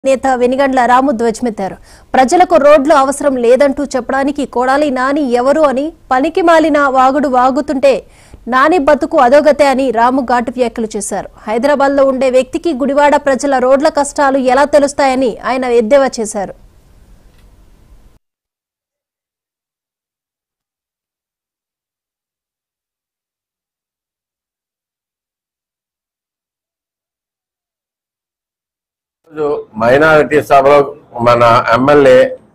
నేత వెనిగండ్ల రాము ధ్వజమెత్తారు ప్రజలకు రోడ్లు అవసరం లేదంటూ చెప్పడానికి కొడాలి నాని ఎవరు అని పనికి మాలిన వాగుడు వాగుతుంటే నాని బతుకు అదోగతే అని రాము ఘాటు వ్యాఖ్యలు చేశారు హైదరాబాద్ లో ఉండే వ్యక్తికి గుడివాడ ప్రజల రోడ్ల కష్టాలు ఎలా తెలుస్తాయని ఆయన ఎద్దేవా చేశారు రోజు మైనారిటీ సభలో మన ఎమ్మెల్యే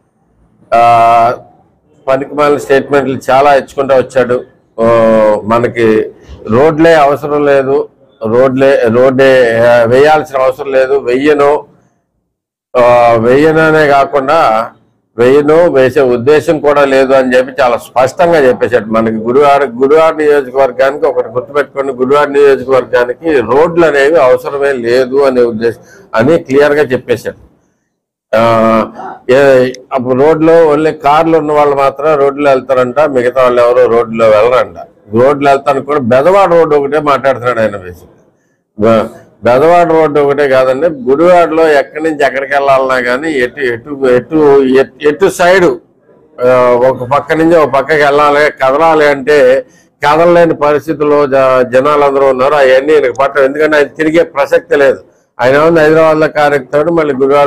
పనికిమాలిన స్టేట్మెంట్లు చాలా ఇచ్చుకుంటూ వచ్చాడు ఓ, మనకి రోడ్లే అవసరం లేదు రోడ్లే రోడ్డే ఆ, వేయాల్సిన అవసరం లేదు వెయ్యను ఆ, వెయ్యననే కాకుండా వెయ్యను వేసే ఉద్దేశం కూడా లేదు అని చెప్పి చాలా స్పష్టంగా చెప్పేశాడు మనకి గురువాడ గురువాడ నియోజకవర్గానికి ఒకటి గుర్తుపెట్టుకోండి గురువాడ నియోజకవర్గానికి రోడ్లు అనేవి అవసరమే లేదు అనే ఉద్దేశం అని క్లియర్ గా చెప్పేశాడు ఆ, ఏ- అప్పుడు రోడ్లో ఓన్లీ కార్లు ఉన్న వాళ్ళు మాత్రం రోడ్లో వెళ్తారంట మిగతా వాళ్ళు ఎవరు రోడ్లో వెళ్ళరంట రోడ్లు వెళ్తానికి కూడా బెదవాడ రోడ్డు ఒకటే మాట్లాడుతున్నాడు ఆయన వేసి బె- బెదవాడ రోడ్డు ఒకటే కాదండి గుడివాడలో ఎక్కడి నుంచి ఎక్కడికి వెళ్ళాలన్నా కానీ ఎటు ఎటు ఎటు ఎట్- ఎటు సైడు ఆ, ఒక పక్క నుంచి ఒక పక్కకి వెళ్ళాలి కదలాలి అంటే కదలలేని పరిస్థితుల్లో జ- జనాలందరూ ఉన్నారు అవన్నీ ఈయనకు పట్టవు ఎందుకంటే ఆయన తిరిగే ప్రసక్తి లేదు ఆయన ఏమన్నా హైదరాబాద్ లో కారెక్తాడు మళ్ళీ గుడివాడ